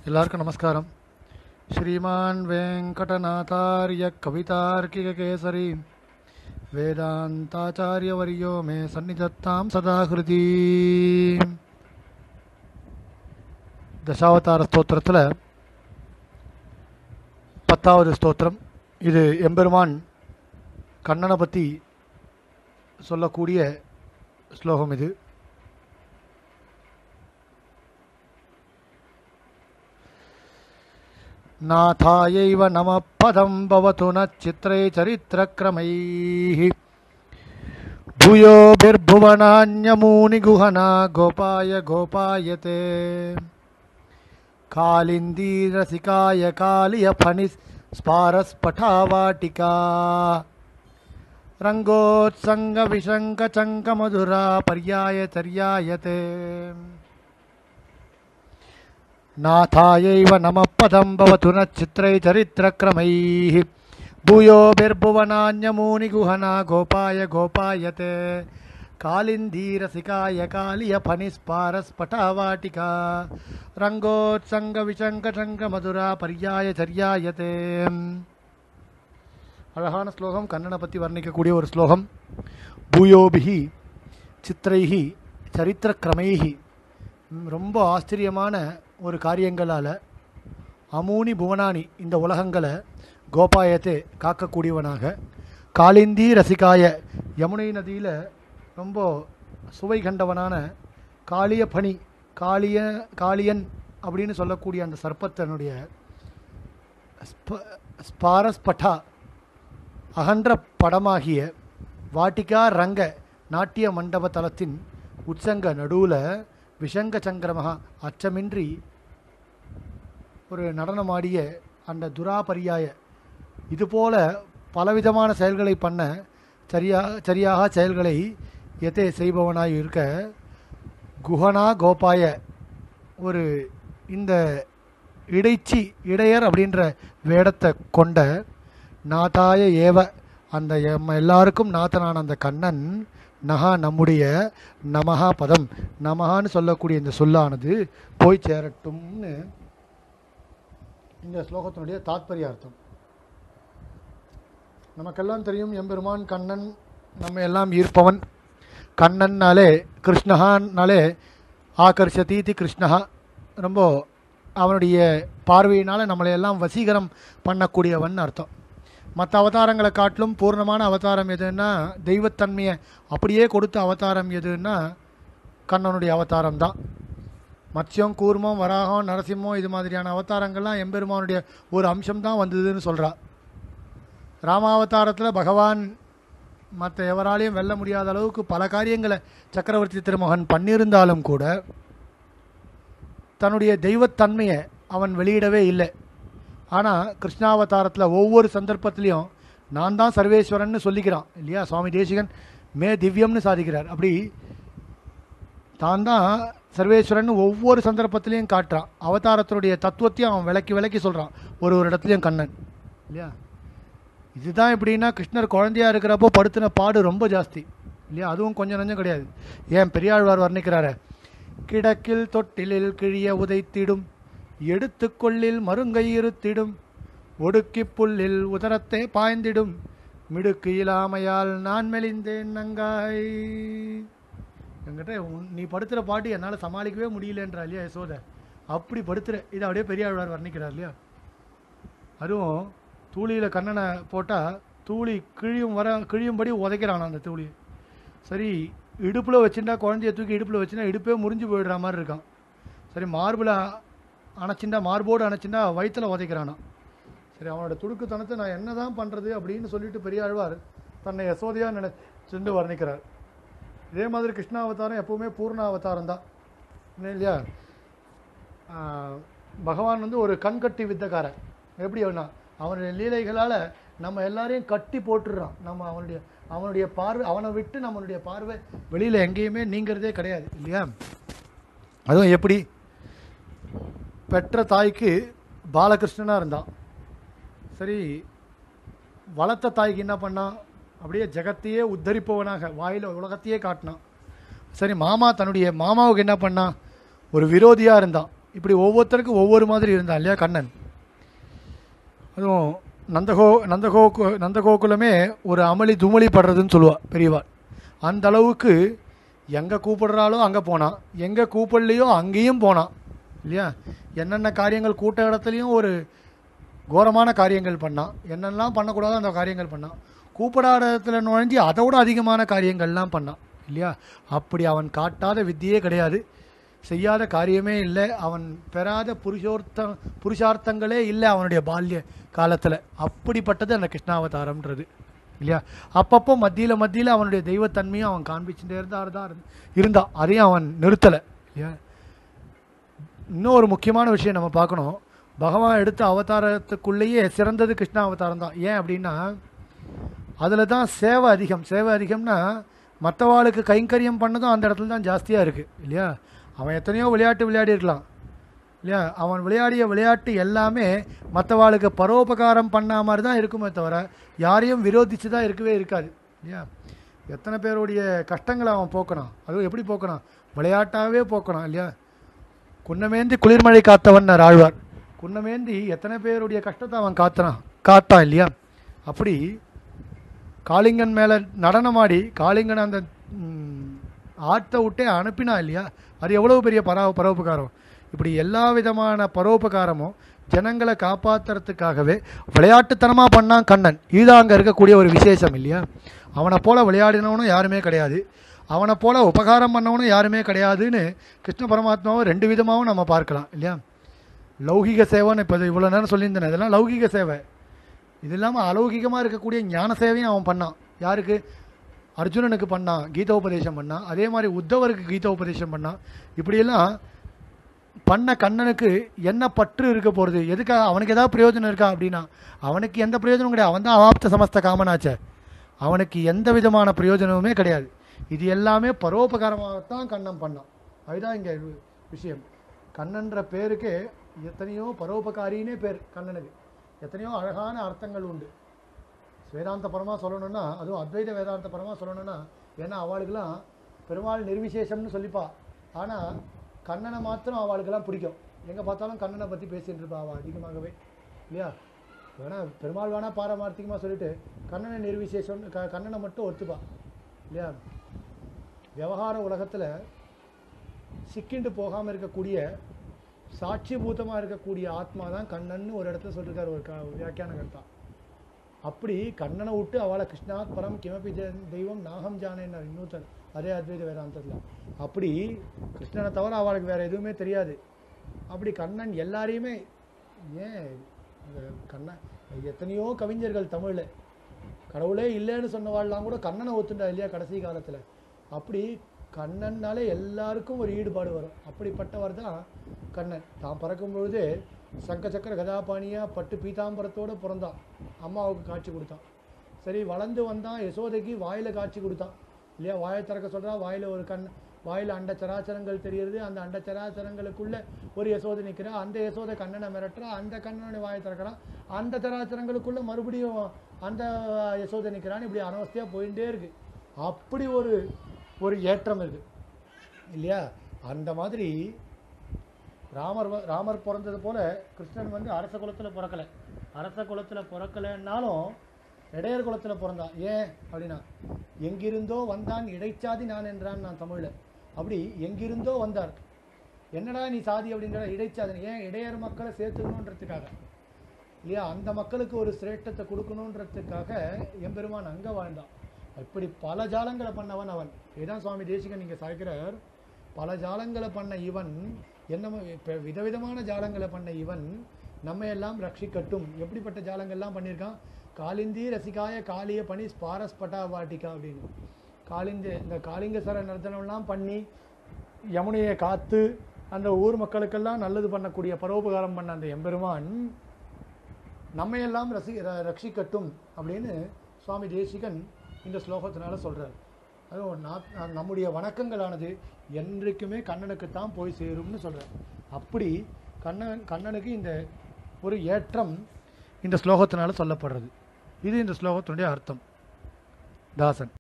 எல்லாருக்கும் நமஸ்காரம் ஸ்ரீமான் வெங்கடநாதாரிய கவிதார்க்கிகேசரி வேதாந்தாச்சாரியவரியோ மே சந்நிதத்தாம் சதா ஹிருதி தசாவதார ஸ்தோத்திரத்தில் பத்தாவது ஸ்தோத்திரம் இது எம்பெருமான் கண்ணனை பற்றி சொல்லக்கூடிய ஸ்லோகம் இது नाथायैव नमः पदं भवतु न चित्रे चरित्रक्रमैः भूयोभिर्भुवनान्यमूनिगुहना गोपाय गोपायते कालिन्दीरसिकाय कालियफणिस्पारस्फटावाटिका रङ्गोत्सङ्गविशङ्कचङ्कमधुरा पर्यायचर्यायते नाथायैव नमः पदं भवतु न चित्रै चरित्रक्रमैः भूयोभिर्भुवनान्यमूनिगुहना गोपाय गोपायते कालिन्दीरसिकाय कालियफणिस्पारस्फटावाटिका ரங்கோத்சங்கவிசங்கசங்கமதுரா பர்யாயச்சரியாயதே அழகான ஸ்லோகம் கண்ணனை பற்றி வர்ணிக்கக்கூடிய ஒரு ஸ்லோகம் பூயோபிகி சித்திரைஹி சரித்திரக்கிரமைஹி ரொம்ப ஆச்சரியமான ஒரு காரியங்களால் அமூனி புவனானி இந்த உலகங்களை கோபாயத்தை காக்கக்கூடியவனாக காளிந்தி ரசிகாய யமுனை நதியில் ரொம்ப சுவை கண்டவனான காளிய பணி காளிய காளியன் அப்படின்னு சொல்லக்கூடிய அந்த சர்ப்பத்தனுடைய ஸ்ப- ஸ்பாரஸ்பட்டா அகன்ற படமாகிய வாட்டிகா ரங்க நாட்டிய மண்டப தலத்தின் உற்சங்க நடுவில் விஷங்க சங்கிரமகா அச்சமின்றி ஒரு நடனமாடிய அந்த துராபரியாய இதுபோல பலவிதமான செயல்களை பண்ண சரியா சரியாக செயல்களை எதை செய்பவனாய் இருக்க குஹனா கோபாய ஒரு இந்த இடைச்சி இடையர் அப்படின்ற வேடத்தை கொண்ட நாதாய ஏவ அந்த எம் எல்லாருக்கும் நாதனான அந்த கண்ணன் நகா நம்முடைய நமஹா பதம் நமஹான்னு சொல்லக்கூடிய இந்த சொல்லானது போய் சேரட்டும்னு இந்த ஸ்லோகத்தினுடைய தாத்பரிய அர்த்தம் நமக்கெல்லாம் தெரியும் எம்பெருமான் கண்ணன் நம்ம எல்லாம் ஈர்ப்பவன் கண்ணன்னாலே கிருஷ்ணஹான்னாலே ஆகர்ஷதீதி கிருஷ்ணஹா ரொம்ப அவனுடைய பார்வையினால் நம்மளை எல்லாம் வசீகரம் பண்ணக்கூடியவன் அர்த்தம் மற்ற அவதாரங்களை காட்டிலும் பூர்ணமான அவதாரம் எதுன்னா தெய்வத்தன்மையை அப்படியே கொடுத்த அவதாரம் எதுன்னா கண்ணனுடைய அவதாரம் தான் மத்ஸ்யம் கூர்மம் வராகம் நரசிம்மம் இது மாதிரியான அவதாரங்கள்லாம் எம்பெருமானுடைய ஒரு அம்சம் தான் வந்ததுன்னு சொல்கிறா ராமாவதாரத்தில் பகவான் மற்ற எவராலையும் வெல்ல முடியாத அளவுக்கு பல காரியங்களை சக்கரவர்த்தி திருமகன் பண்ணியிருந்தாலும் கூட தன்னுடைய தெய்வத்தன்மையை அவன் வெளியிடவே இல்லை ஆனால் கிருஷ்ணாவதாரத்தில் ஒவ்வொரு சந்தர்ப்பத்திலையும் நான் தான் சர்வேஸ்வரன்னு சொல்லிக்கிறான் இல்லையா சுவாமி தேசிகன் மே திவ்யம்னு சாதிக்கிறார் அப்படி தான் தான் சர்வேஸ்வரன் ஒவ்வொரு சந்தர்ப்பத்திலையும் காட்டுறான் அவதாரத்தினுடைய தத்துவத்தையும் அவன் விளக்கி விளக்கி சொல்கிறான் ஒரு ஒரு இடத்துலையும் கண்ணன் இல்லையா இதுதான் எப்படின்னா கிருஷ்ணர் குழந்தையா இருக்கிறப்போ படுத்தின பாடு ரொம்ப ஜாஸ்தி இல்லையா அதுவும் கொஞ்சம் நஞ்சம் கிடையாது ஏன் பெரியாழ்வார் வர்ணிக்கிறாரு கிடக்கில் தொட்டிலில் கிழிய உதைத்திடும் எடுத்துக்கொள்ளில் மருங்கை இருத்திடும் ஒடுக்கிப் புல்லில் உதரத்தை பாய்ந்திடும் மிடுக்கு இல்லாமையால் நான் மெலிந்தேன் நங்காய் என்கிட்ட உன்- நீ படுத்துகிற பாட்டு என்னால் சமாளிக்கவே முடியலன்றா இல்லையா யசோத அப்படி படுத்துற இதை அப்படியே பெரியாழ்வார் வர்ணிக்கிறார் இல்லையா அதுவும் தூளியில் கண்ணனை போட்டால் தூளி கிழியும் வர கிழியும்படி உதைக்கிறான் அந்த தூளி சரி இடுப்பில் வச்சுட்டா குழந்தைய தூக்கி இடுப்பில் வச்சுனா இடுப்பே முறிஞ்சு போயிடுற மாதிரி இருக்கான் சரி மார்பில் அணைச்சிண்டா மார்போடு அணைச்சிண்டா வயித்துல உதைக்கிறானா சரி அவனோட துடுக்குத்தனத்தை நான் என்ன தான் பண்ணுறது அப்படின்னு சொல்லிட்டு பெரியாழ்வார் தன்னை யசோதையாக நினைச்சுண்டு வர்ணிக்கிறார் இதே மாதிரி கிருஷ்ணா அவதாரம் எப்பவுமே பூர்ண அவதாரம் தான் என்ன இல்லையா ஆஹ், பகவான் வந்து ஒரு கண்கட்டி வித்தக்காரன் எப்படி அவனா அவனுடைய லீலைகளால் நம்ம எல்லாரையும் கட்டி போட்டுடுறான் நம்ம அவனுடைய அவனுடைய பார்வை அவனை விட்டு நம்மளுடைய பார்வை வெளியில் எங்கேயுமே நீங்கிறதே கிடையாது இல்லையா அதுவும் எப்படி பெற்ற தாய்க்கு பாலகிருஷ்ணனாக இருந்தான் சரி வளர்த்த தாய்க்கு என்ன பண்ணான் அப்படியே ஜெகத்தையே உத்தரிப்பவனாக வாயில் உலகத்தையே காட்டினான் சரி மாமா தன்னுடைய மாமாவுக்கு என்ன பண்ணான் ஒரு விரோதியாக இருந்தான் இப்படி ஒவ்வொருத்தருக்கும் ஒவ்வொரு மாதிரி இருந்தான் இல்லையா கண்ணன் அதுவும் நந்தகோ நந்தகோ நந்தகோகுலமே ஒரு அமளி துமளி படுறதுன்னு சொல்லுவா பெரியவா அந்த அளவுக்கு எங்கே கூப்பிடுறாளோ அங்கே போனான் எங்கே கூப்பிடலையோ அங்கேயும் போனான் இல்லையா என்னென்ன காரியங்கள் கூட்ட இடத்துலையும் ஒரு கோரமான காரியங்கள் பண்ணான் என்னெல்லாம் பண்ணக்கூடாதோ அந்த காரியங்கள் பண்ணான் கூப்பிடாத இடத்துல நுழைஞ்சி அதை விட அதிகமான காரியங்கள்லாம் பண்ணான் இல்லையா அப்படி அவன் காட்டாத வித்தியே கிடையாது செய்யாத காரியமே இல்லை அவன் பெறாத புருஷோர்த்த புருஷார்த்தங்களே இல்லை அவனுடைய பால்ய காலத்தில் அப்படிப்பட்டது அந்த கிருஷ்ணாவதாரம்ன்றது இல்லையா அப்பப்போ மத்தியில் மத்தியில் அவனுடைய தெய்வத்தன்மையும் அவன் காண்பிச்சுட்டே இருந்தார் தான் இருந்தான் அதையும் அவன் நிறுத்தலை இல்லையா இன்னும் ஒரு முக்கியமான விஷயம் நம்ம பார்க்கணும் பகவான் எடுத்த அவதாரத்துக்குள்ளேயே சிறந்தது கிருஷ்ணா அவதாரம் தான் ஏன் அப்படின்னா அதில் தான் சேவை அதிகம் சேவை அதிகம்னா மற்றவாளுக்கு கைங்கரியம் பண்ணதும் அந்த இடத்துல தான் ஜாஸ்தியாக இருக்குது இல்லையா அவன் எத்தனையோ விளையாட்டு விளையாடி இருக்கலாம் இல்லையா அவன் விளையாடிய விளையாட்டு எல்லாமே மற்றவாளுக்கு பரோபகாரம் பண்ண மாதிரி தான் இருக்குமே தவிர யாரையும் விரோதித்து தான் இருக்கவே இருக்காது இல்லையா எத்தனை பேருடைய கஷ்டங்களை அவன் போக்கணும் அதுவும் எப்படி போக்கணும் விளையாட்டாகவே போக்கணும் இல்லையா குன்னமேந்தி குளிர்மழை காத்தவன் ஆழ்வார் குன்னமேந்தி எத்தனை பேருடைய கஷ்டத்தை அவன் காத்துறான் காத்தான் இல்லையா அப்படி காளிங்கன் மேலே நடனமாடி காளிங்கன் அந்த ம், ஆட்டை விட்டே அனுப்பினா இல்லையா அது எவ்வளோ பெரிய பரா பரோபகாரம் இப்படி எல்லா விதமான பரோபகாரமும் ஜனங்களை காப்பாற்றுறதுக்காகவே விளையாட்டுத்தனமாக பண்ணான் கண்ணன் இதுதான் அங்கே இருக்கக்கூடிய ஒரு விசேஷம் இல்லையா அவனை போல விளையாடினவனும் யாருமே கிடையாது அவனை போல உபகாரம் பண்ணவனும் யாருமே கிடையாதுன்னு கிருஷ்ண பரமாத்மாவை ரெண்டு விதமாகவும் நம்ம பார்க்கலாம் இல்லையா லௌகிக சேவைன்னு இப்போ இவ்வளோ நேரம் சொல்லியிருந்தேன் இதெல்லாம் லௌகிக சேவை இது இல்லாமல் அலௌகிகமாக இருக்கக்கூடிய ஞான சேவையும் அவன் பண்ணான் யாருக்கு அர்ஜுனனுக்கு பண்ணான் கீதோபதேசம் பண்ணான் அதே மாதிரி உத்தவருக்கு கீதோபதேசம் பண்ணான் இப்படியெல்லாம் பண்ண கண்ணனுக்கு என்ன பற்று இருக்க போகிறது எதுக்காக அவனுக்கு ஏதாவது பிரயோஜனம் இருக்கா அப்படின்னா அவனுக்கு எந்த பிரயோஜனமும் கிடையாது அவன் தான் அவாப்த சமஸ்த காமனாச்சே அவனுக்கு எந்த விதமான பிரயோஜனமுமே கிடையாது இது எல்லாமே பரோபகாரமாகத்தான் கண்ணன் பண்ணான் அதுதான் இங்கே விஷயம் கண்ணன்ற பேருக்கு எத்தனையோ பரோபகாரின்னே பேர் கண்ணனுக்கு எத்தனையோ அழகான அர்த்தங்கள் உண்டு வேதாந்த பரமாக சொல்லணும்னா அதுவும் அத்வைத வேதாந்த பரமாக சொல்லணும்னா ஏன்னா அவளுக்கெல்லாம் பெருமாள் நிர்விசேஷம்னு சொல்லிப்பா ஆனால் கண்ணனை மாத்திரம் அவளுக்கெல்லாம் பிடிக்கும் எங்கே பார்த்தாலும் கண்ணனை பற்றி பேசிட்டு இருப்பா அவள் அதிகமாகவே இல்லையா வேணா பெருமாள் வேணா பாரமார்த்திகமாக சொல்லிட்டு கண்ணனை நிர்விசேஷம் க கண்ணனை மட்டும் ஒத்துப்பா இல்லையா விவகார உலகத்தில் சிக்கிண்டு போகாமல் இருக்கக்கூடிய சாட்சிபூதமாக இருக்கக்கூடிய ஆத்மா தான் கண்ணன்னு ஒரு இடத்துல சொல்லியிருக்காரு ஒரு க வியாக்கியான கர்த்தா அப்படி கண்ணனை விட்டு அவளை கிருஷ்ணாத் பரம் கிமபி தெ- தெய்வம் நாகம் ஜானேன்னார் இன்னொருத்தர் அதே அத்வைத வேதாந்தத்தில் அப்படி கிருஷ்ணனை தவிர அவளுக்கு வேற எதுவுமே தெரியாது அப்படி கண்ணன் எல்லாரையுமே ஏன் இந்த கண்ணன் எத்தனையோ கவிஞர்கள் தமிழில் கடவுளே இல்லைன்னு சொன்னவாள்லாம் கூட கண்ணனை ஒத்துண்டா இல்லையா கடைசி காலத்தில் அப்படி கண்ணன்னாலே எல்லாருக்கும் ஒரு ஈடுபாடு வரும் அப்படிப்பட்டவர் தான் கண்ணன் தான் பிறக்கும் பொழுது சங்க சக்கர கதாபாணியா பட்டு பீதாம்பரத்தோட பிறந்தான் அம்மாவுக்கு காட்சி கொடுத்தான் சரி வளர்ந்து வந்தான் யசோதைக்கு வாயில காட்சி கொடுத்தான் இல்லையா வாயை திறக்க சொல்றா வாயில ஒரு கண் வாயில அண்ட சராச்சரங்கள் தெரியுது அந்த அண்ட சராச்சரங்களுக்குள்ள ஒரு யசோதை நிற்கிறா அந்த யசோதை கண்ணனை மிரட்டுறா அந்த கண்ணனுடைய வாயை திறக்கிறான் அந்த சராச்சரங்களுக்குள்ள மறுபடியும் அந்த யசோதை நிற்கிறான்னு இப்படி அனவஸ்தையா போயிட்டே இருக்கு அப்படி ஒரு ஒரு ஏற்றம் இருக்கு இல்லையா அந்த மாதிரி ராமர் வ- ராமர் பிறந்தது போல கிருஷ்ணன் வந்து அரச குலத்தில் பிறக்கலை அரச குலத்தில் பிறக்கலைன்னாலும் இடையர் குலத்தில் பிறந்தான் ஏன் அப்படின்னா எங்கிருந்தோ வந்தான் இடைச்சாதி நான் என்றான் நான் தமிழில் அப்படி எங்கிருந்தோ வந்தார் என்னடா நீ சாதி அப்படின்ற இடைச்சாதி ஏன் இடையர் மக்களை சேர்த்துக்கணுன்றதுக்காக இல்லையா அந்த மக்களுக்கு ஒரு சிரேஷ்டத்தை கொடுக்கணுன்றதுக்காக எம்பெருமான் அங்கே வாழ்ந்தான் இப்படி பல ஜாலங்களை பண்ணவன் அவன் இதுதான் சுவாமி தேசிகன் இங்கே சாய்க்கிறார் பல ஜாலங்களை பண்ண இவன் என்ன இப்போ விதவிதமான ஜாலங்களை பண்ண இவன் நம்ம எல்லாம் ரட்சிக்கட்டும் எப்படிப்பட்ட ஜாலங்கள்லாம் பண்ணியிருக்கான் காலிந்தி ரசிகாய காளிய பணி ஸ்பாரஸ் பட்டா வாட்டிக்கா அப்படின்னு காளிந்த இந்த காளிங்கசர நர்த்தனம்லாம் பண்ணி யமுனையை காத்து அந்த ஊர் மக்களுக்கெல்லாம் நல்லது பண்ணக்கூடிய பரோபகாரம் பண்ண அந்த எம்பெருமான் நம்மையெல்லாம் ரசி ர- ரட்சிக்கட்டும் அப்படின்னு சுவாமி தேசிகன் இந்த ஸ்லோகத்தினால சொல்றார் அதுவும் நா- நம்முடைய வணக்கங்களானது என்றைக்குமே கண்ணனுக்குத்தான் போய் சேரும்னு சொல்றார் அப்படி கண்ணன் கண்ணனுக்கு இந்த ஒரு ஏற்றம் இந்த ஸ்லோகத்தினால சொல்லப்படுறது இது இந்த ஸ்லோகத்தினுடைய அர்த்தம் தாசன்